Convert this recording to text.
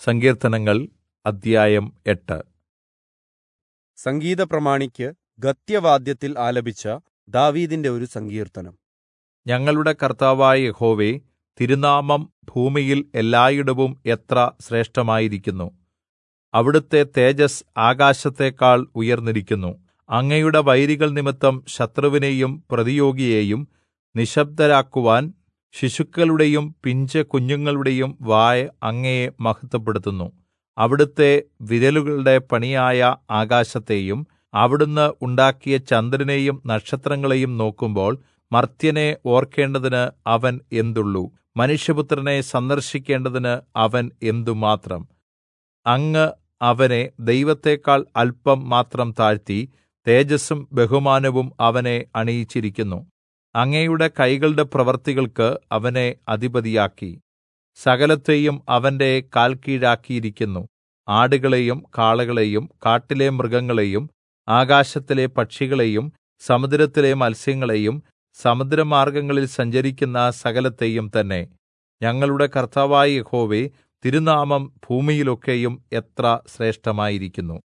സങ്കീർത്തനങ്ങൾ അദ്ധ്യായം എട്ട് സംഗീതപ്രമാണിക്ക് ഗദ്യവാദ്യത്തിൽ ആലപിച്ച ദാവീദിന്റെ ഒരു സങ്കീർത്തനം ഞങ്ങളുടെ കർത്താവായ യഹോവേ തിരുനാമം ഭൂമിയിൽ എല്ലായിടവും എത്ര ശ്രേഷ്ഠമായിരിക്കുന്നു അവിടുത്തെ തേജസ്സ് ആകാശത്തേക്കാൾ ഉയർന്നിരിക്കുന്നു അങ്ങയുടെ വൈരികൾ നിമിത്തം ശത്രുവിനെയും പ്രതിയോഗിയെയും നിശ്ശബ്ദരാക്കുവാൻ ശിശുക്കളുടെയും പിഞ്ചു കുഞ്ഞുങ്ങളുടെയും വായ് അങ്ങയെ മഹത്വപ്പെടുത്തുന്നു അവിടുത്തെ വിരലുകളുടെ പണിയായ ആകാശത്തെയും അവിടുന്ന് ഉണ്ടാക്കിയ ചന്ദ്രനെയും നക്ഷത്രങ്ങളെയും നോക്കുമ്പോൾ മർത്യനെ ഓർക്കേണ്ടതിന് അവൻ എന്തുള്ളു മനുഷ്യപുത്രനെ സന്ദർശിക്കേണ്ടതിന് അവൻ എന്തുമാത്രം അങ്ങ് അവനെ ദൈവത്തെക്കാൾ അല്പം മാത്രം താഴ്ത്തി തേജസ്സും ബഹുമാനവും അവനെ അണിയിച്ചിരിക്കുന്നു അങ്ങയുടെ കൈകളുടെ പ്രവൃത്തികൾക്ക് അവനെ അധിപതിയാക്കി സകലത്തെയും അവന്റെ കാൽക്കീഴാക്കിയിരിക്കുന്നു ആടുകളെയും കാളകളെയും കാട്ടിലെ മൃഗങ്ങളെയും ആകാശത്തിലെ പക്ഷികളെയും സമുദ്രത്തിലെ മത്സ്യങ്ങളെയും സമുദ്രമാർഗ്ഗങ്ങളിൽ സഞ്ചരിക്കുന്ന സകലത്തെയും തന്നെ ഞങ്ങളുടെ കർത്താവായ യഹോവേ തിരുനാമം ഭൂമിയിലൊക്കെയും എത്ര ശ്രേഷ്ഠമായിരിക്കുന്നു